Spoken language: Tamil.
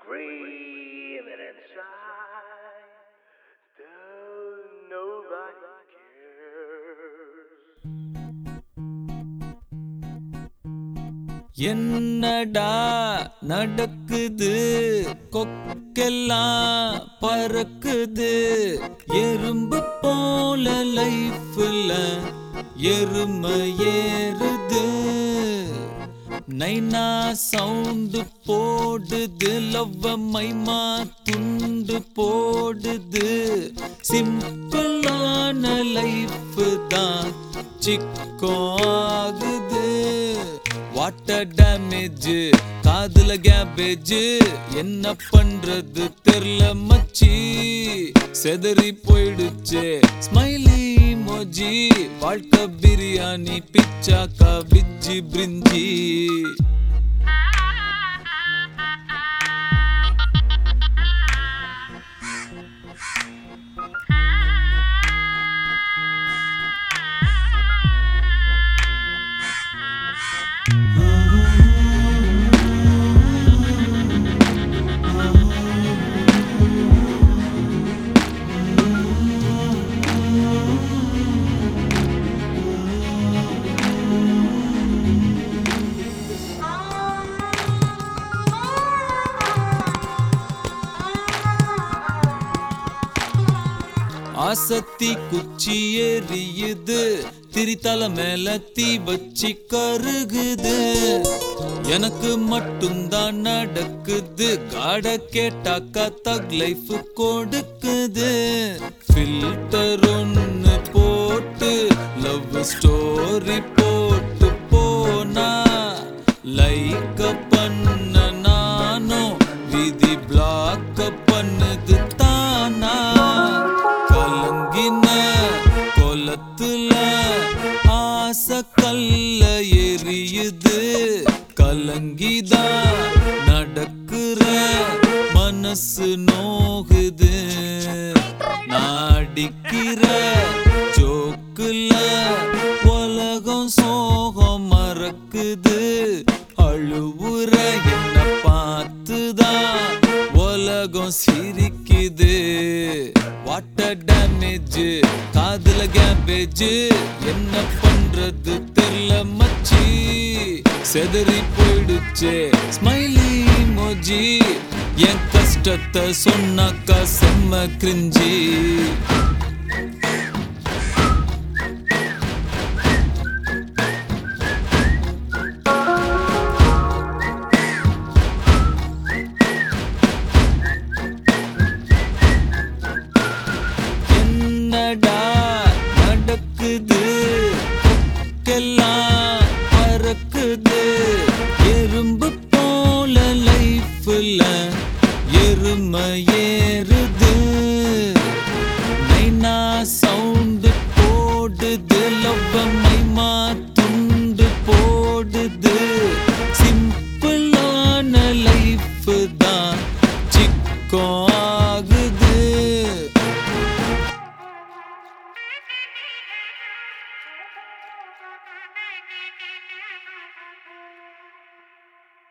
screaming inside. Though nobody cares. என்னடா நடக்குது கொக்கெல்லாம் பறக்குது எறும்பு போல லைஃப்ல எருமை ஏறுது நைனா சவுண்டு போடுது லவ்வ மைமா துண்டு போடுது சிம்பிளான லைஃப் தான் சிக்கோ ஆகுது வாட்டர் டேமேஜ் காதுல கேபேஜ் என்ன பண்றது தெரியல மச்சி செதறி போயிடுச்சு ஸ்மைலி மோஜி வாழ்க்கை பிரியாணி பிச்சாக்கா விஜி பிரிஞ்சி ஆசத்தி குச்சி எரியுது திரித்தல மேல தீ வச்சு கருகுது எனக்கு மட்டும்தான் நடக்குது காட கேட்டாக்கா தக் லைஃப் கொடுக்குது ஃபில்டர் ஒன்னு போட்டு லவ் ஸ்டோரி போட்டு போனா லைக் பண்ண நானும் விதி பிளாக் பண்ணுது தானா கலங்கின கொலத்துல ஆசை கல்ல எரியுது கலங்கிதான் நடக்கிற மனசு நோகுது நாடிக்கிற ஜோக்குல உலகம் சோகம் மறக்குது அழுவுற என்ன பார்த்துதான் உலகம் சிரிக்குது வாட்டர் டேமேஜ் காதுல கேபேஜ் என்ன பண்றது தெரியல மச்சி செதறி போயிடுச்சு ஸ்மைலி மோஜி என் கஷ்டத்தை சொன்னாக்கா செம்ம கிரிஞ்சி